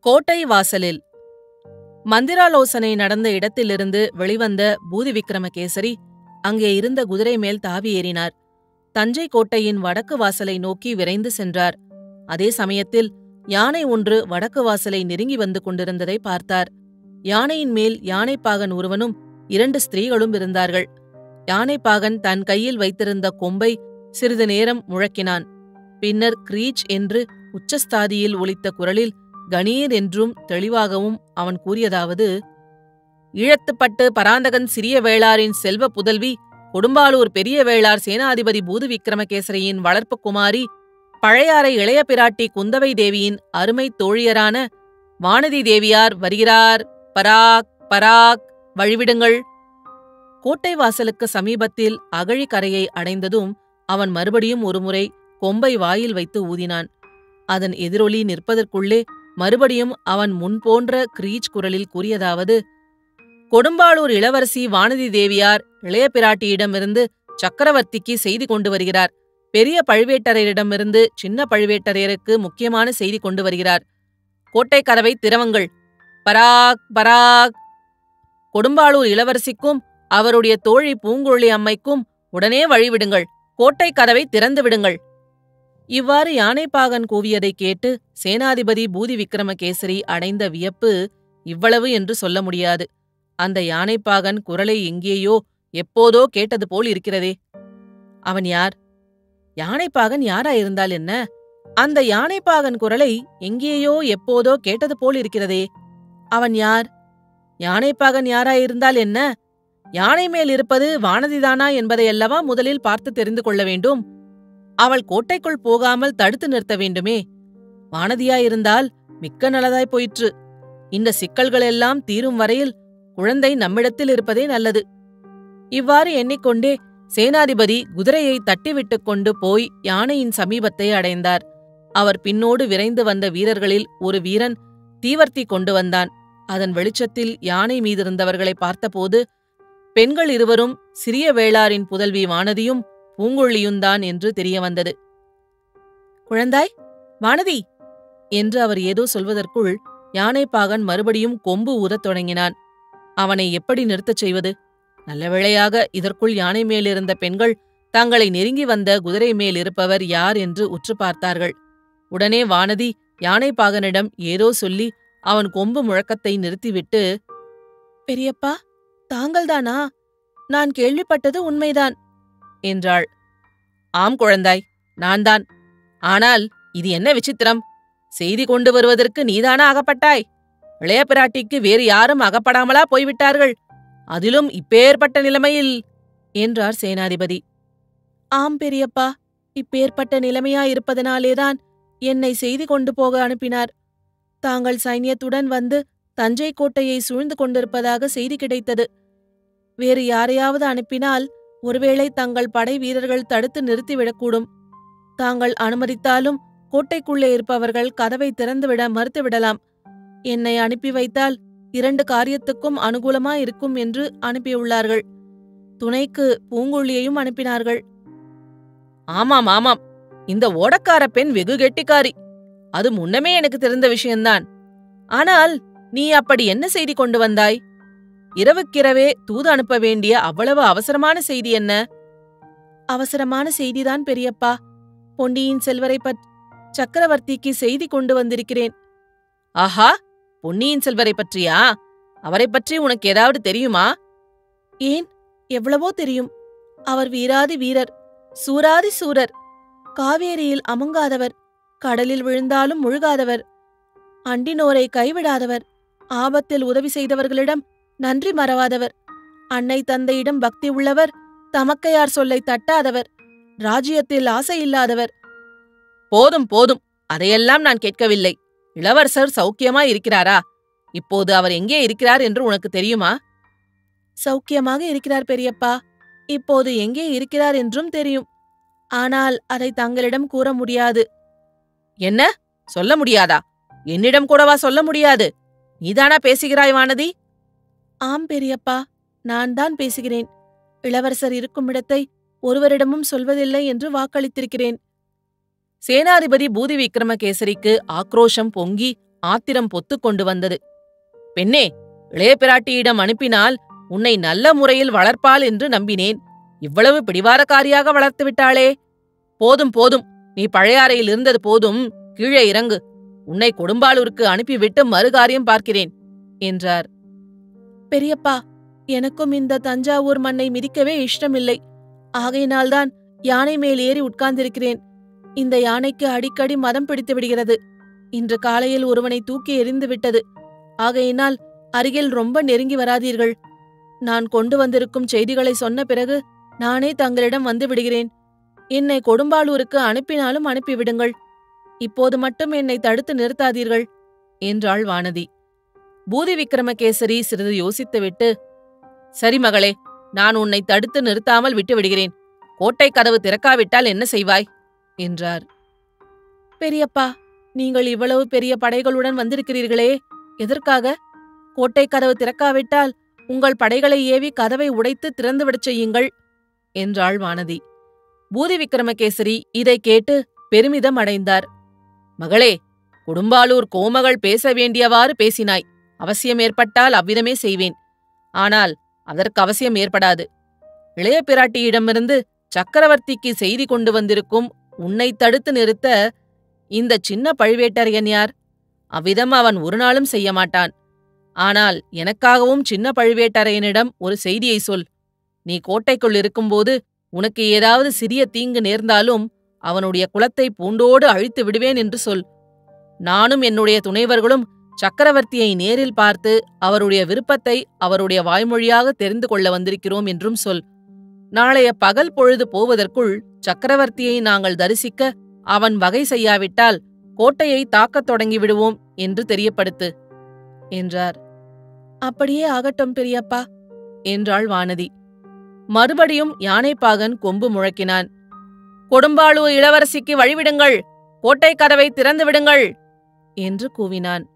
கோட்டை வாசலில் மந்திராலோசனை நடந்த இடத்திலிருந்து வெளிவந்த பூதி விக்ரமகேசரி அங்கே இருந்த குதிரை மேல் தாவி ஏறினார் தஞ்சை கோட்டையின் வடக்கு வாசலை நோக்கி விரைந்து சென்றார் அதே சமயத்தில் யானை ஒன்று வடக்கு வாசலை நெருங்கி வந்து கொண்டிருந்ததை பார்த்தார் யானையின் மேல் யானைப்பாகன் ஒருவனும் இரண்டு ஸ்திரீகளும் இருந்தார்கள் யானைப்பாகன் தன் கையில் வைத்திருந்த கொம்பை சிறிது நேரம் முழக்கினான் பின்னர் கிரீச் என்று உச்சஸ்தாதியில் ஒலித்த குரலில் கணீர் என்றும் தெளிவாகவும் அவன் கூறியதாவது ஈழத்துப்பட்டு பராந்தகன் சிறிய வேளாரின் செல்வ புதல்வி கொடும்பாலூர் பெரிய வேளார் சேனாதிபதி பூது விக்ரமகேசரியின் வளர்ப்பு குமாரி பழையாறை இளைய பிராட்டி குந்தவை தேவியின் அருமை தோழியரான வானதி தேவியார் வருகிறார் பராக் பராக் வழிவிடுங்கள் கோட்டை வாசலுக்கு சமீபத்தில் அகழி கரையை அடைந்ததும் அவன் மறுபடியும் ஒருமுறை கொம்பை வாயில் வைத்து ஊதினான் அதன் எதிரொலி நிற்பதற்குள்ளே மறுபடியும் அவன் முன்போன்ற கிரீச் குரலில் கூறியதாவது கொடும்பாளூர் இளவரசி வானதி தேவியார் இளைய பிராட்டியிடமிருந்து சக்கரவர்த்திக்கு செய்தி கொண்டு வருகிறார் பெரிய பழுவேட்டரையரிடமிருந்து சின்ன பழுவேட்டரையருக்கு முக்கியமான செய்தி கொண்டு வருகிறார் கோட்டை கதவை திறவுங்கள் பராக் பராக் கொடும்பாளூர் இளவரசிக்கும் அவருடைய தோழி பூங்குழலி அம்மைக்கும் உடனே வழிவிடுங்கள் கோட்டை கதவை திறந்து விடுங்கள் இவ்வாறு யானைப்பாகன் கூவியதைக் கேட்டு சேனாதிபதி பூதி விக்ரமகேசரி அடைந்த வியப்பு இவ்வளவு என்று சொல்ல முடியாது அந்த யானைப்பாகன் குரலை எங்கேயோ எப்போதோ கேட்டது போல் இருக்கிறதே அவன் யார் யானைப்பாகன் யாராயிருந்தால் என்ன அந்த யானைப்பாகன் குரலை எங்கேயோ எப்போதோ கேட்டது போல் இருக்கிறதே அவன் யார் யானைப்பாகன் யாராயிருந்தால் என்ன யானை மேல் இருப்பது வானதிதானா என்பதையல்லவா முதலில் பார்த்து தெரிந்து கொள்ள வேண்டும் அவள் கோட்டைக்குள் போகாமல் தடுத்து நிறுத்த வேண்டுமே வானதியாயிருந்தால் மிக்க நல்லதாய் போயிற்று இந்த சிக்கல்களெல்லாம் தீரும் வரையில் குழந்தை நம்மிடத்தில் இருப்பதே நல்லது இவ்வாறு எண்ணிக்கொண்டே சேனாதிபதி குதிரையை தட்டிவிட்டுக் கொண்டு போய் யானையின் சமீபத்தை அடைந்தார் அவர் பின்னோடு விரைந்து வந்த வீரர்களில் ஒரு வீரன் தீவர்த்தி கொண்டு வந்தான் அதன் வெளிச்சத்தில் யானை மீதிருந்தவர்களை பார்த்தபோது பெண்கள் இருவரும் சிறிய வேளாரின் புதல்வி வானதியும் பூங்குழலியுந்தான் என்று தெரியவந்தது குழந்தாய் வானதி என்று அவர் ஏதோ சொல்வதற்குள் யானைப்பாகன் மறுபடியும் கொம்பு ஊதத் தொடங்கினான் அவனை எப்படி நிறுத்தச் செய்வது நல்ல வேளையாக இதற்குள் யானை மேலிருந்த பெண்கள் தங்களை நெருங்கி வந்த குதிரை மேல் இருப்பவர் யார் என்று உற்று பார்த்தார்கள் உடனே வானதி யானைப்பாகனிடம் ஏதோ சொல்லி அவன் கொம்பு முழக்கத்தை நிறுத்திவிட்டு பெரியப்பா தாங்கள்தானா நான் கேள்விப்பட்டது உண்மைதான் என்றாள் ஆம் குழந்தாய் நான்தான் ஆனால் இது என்ன விசித்திரம் செய்தி கொண்டு வருவதற்கு நீதானா அகப்பட்டாய் இளைய பிராட்டிக்கு வேறு யாரும் அகப்படாமலா போய்விட்டார்கள் அதிலும் இப்பேற்பட்ட நிலைமையில் என்றார் சேனாதிபதி ஆம் பெரியப்பா இப்பேற்பட்ட நிலைமையாயிருப்பதனாலேதான் என்னை செய்தி கொண்டு போக அனுப்பினார் தாங்கள் சைன்யத்துடன் வந்து தஞ்சை கோட்டையை சூழ்ந்து கொண்டிருப்பதாக செய்தி கிடைத்தது வேறு யாரையாவது அனுப்பினால் ஒருவேளை தங்கள் படை வீரர்கள் தடுத்து நிறுத்திவிடக்கூடும் தாங்கள் அனுமதித்தாலும் கோட்டைக்குள்ளே இருப்பவர்கள் கதவை திறந்துவிட மறுத்துவிடலாம் என்னை அனுப்பி வைத்தால் இரண்டு காரியத்துக்கும் அனுகூலமா இருக்கும் என்று அனுப்பியுள்ளார்கள் துணைக்கு பூங்குழியையும் அனுப்பினார்கள் ஆமாம் ஆமாம் இந்த ஓடக்கார பெண் வெகு கெட்டிக்காரி அது முன்னமே எனக்கு தெரிந்த விஷயம்தான் ஆனால் நீ அப்படி என்ன செய்தி கொண்டு வந்தாய் இரவுக்கிரவே தூது அனுப்ப வேண்டிய அவ்வளவு அவசரமான செய்தி என்ன அவசரமான செய்திதான் பெரியப்பா பொன்னியின் செல்வரை பற் சக்கரவர்த்திக்கு செய்தி கொண்டு வந்திருக்கிறேன் ஆஹா பொன்னியின் செல்வரை பற்றியா அவரை பற்றி உனக்கு ஏதாவது தெரியுமா ஏன் எவ்வளவோ தெரியும் அவர் வீராதி வீரர் சூராதி சூரர் காவேரியில் அமுங்காதவர் கடலில் விழுந்தாலும் முழுகாதவர் அண்டினோரை கைவிடாதவர் ஆபத்தில் உதவி செய்தவர்களிடம் நன்றி மறவாதவர் அன்னை தந்தையிடம் பக்தி உள்ளவர் தமக்கையார் சொல்லை தட்டாதவர் ராஜ்யத்தில் ஆசை இல்லாதவர் போதும் போதும் அதையெல்லாம் நான் கேட்கவில்லை இளவரசர் சௌக்கியமா இருக்கிறாரா இப்போது அவர் எங்கே இருக்கிறார் என்று உனக்கு தெரியுமா சௌக்கியமாக இருக்கிறார் பெரியப்பா இப்போது எங்கே இருக்கிறார் என்றும் தெரியும் ஆனால் அதை தங்களிடம் கூற முடியாது என்ன சொல்ல முடியாதா என்னிடம் கூடவா சொல்ல முடியாது நீதானா பேசுகிறாய் வானதி ஆம் பெரியப்பா நான் தான் பேசுகிறேன் இளவரசர் இருக்கும் இடத்தை ஒருவரிடமும் சொல்வதில்லை என்று வாக்களித்திருக்கிறேன் சேனாதிபதி பூதி விக்ரமகேசரிக்கு ஆக்ரோஷம் பொங்கி ஆத்திரம் பொத்துக் கொண்டு வந்தது பெண்ணே இளைய பிராட்டியிடம் அனுப்பினால் உன்னை நல்ல முறையில் வளர்ப்பாள் என்று நம்பினேன் இவ்வளவு பிடிவாரக்காரியாக வளர்த்து விட்டாளே போதும் போதும் நீ பழையாறையில் இருந்தது போதும் கீழே இறங்கு உன்னை கொடும்பாளூருக்கு அனுப்பிவிட்டு மறுகாரியம் பார்க்கிறேன் என்றார் பெரியப்பா எனக்கும் இந்த தஞ்சாவூர் மண்ணை மிதிக்கவே இஷ்டமில்லை ஆகையினால்தான் யானை மேல் ஏறி உட்கார்ந்திருக்கிறேன் இந்த யானைக்கு அடிக்கடி மதம் பிடித்து விடுகிறது இன்று காலையில் ஒருவனை தூக்கி எறிந்து விட்டது ஆகையினால் அருகில் ரொம்ப நெருங்கி வராதீர்கள் நான் கொண்டு வந்திருக்கும் செய்திகளை சொன்ன பிறகு நானே தங்களிடம் வந்து விடுகிறேன் என்னை கொடும்பாளூருக்கு அனுப்பினாலும் அனுப்பிவிடுங்கள் இப்போது மட்டும் என்னை தடுத்து நிறுத்தாதீர்கள் என்றாள் வானதி பூதி விக்ரமகேசரி சிறிது யோசித்துவிட்டு சரி மகளே நான் உன்னை தடுத்து நிறுத்தாமல் விட்டு விடுகிறேன் கோட்டை கதவு திறக்காவிட்டால் என்ன செய்வாய் என்றார் பெரியப்பா நீங்கள் இவ்வளவு பெரிய படைகளுடன் வந்திருக்கிறீர்களே எதற்காக கோட்டை கதவு திறக்காவிட்டால் உங்கள் படைகளை ஏவி கதவை உடைத்து திறந்துவிடச் செய்யுங்கள் என்றாள் வானதி பூதி விக்ரமகேசரி இதைக் கேட்டு பெருமிதம் அடைந்தார் மகளே குடும்பாலூர் கோமகள் பேச வேண்டியவாறு பேசினாய் அவசியம் ஏற்பட்டால் அவ்விதமே செய்வேன் ஆனால் அதற்கு அவசியம் ஏற்படாது இளைய பிராட்டியிடமிருந்து சக்கரவர்த்திக்கு செய்தி கொண்டு வந்திருக்கும் உன்னை தடுத்து நிறுத்த இந்த சின்ன பழுவேட்டரையன் யார் அவ்விதம் அவன் ஒரு நாளும் செய்ய மாட்டான் ஆனால் எனக்காகவும் சின்ன பழுவேட்டரையனிடம் ஒரு செய்தியை சொல் நீ கோட்டைக்குள் இருக்கும்போது உனக்கு ஏதாவது சிறிய தீங்கு நேர்ந்தாலும் அவனுடைய குலத்தை பூண்டோடு அழித்து விடுவேன் என்று சொல் நானும் என்னுடைய துணைவர்களும் சக்கரவர்த்தியை நேரில் பார்த்து அவருடைய விருப்பத்தை அவருடைய வாய்மொழியாக தெரிந்து கொள்ள வந்திருக்கிறோம் என்றும் சொல் நாளைய பகல் பொழுது போவதற்குள் சக்கரவர்த்தியை நாங்கள் தரிசிக்க அவன் வகை செய்யாவிட்டால் கோட்டையை தாக்கத் தொடங்கி விடுவோம் என்று தெரியப்படுத்து என்றார் அப்படியே ஆகட்டும் பெரியப்பா என்றாள் வானதி மறுபடியும் யானைப்பாகன் கொம்பு முழக்கினான் கொடும்பாளூர் இளவரசிக்கு வழிவிடுங்கள் கோட்டை கதவை திறந்து விடுங்கள் என்று கூவினான்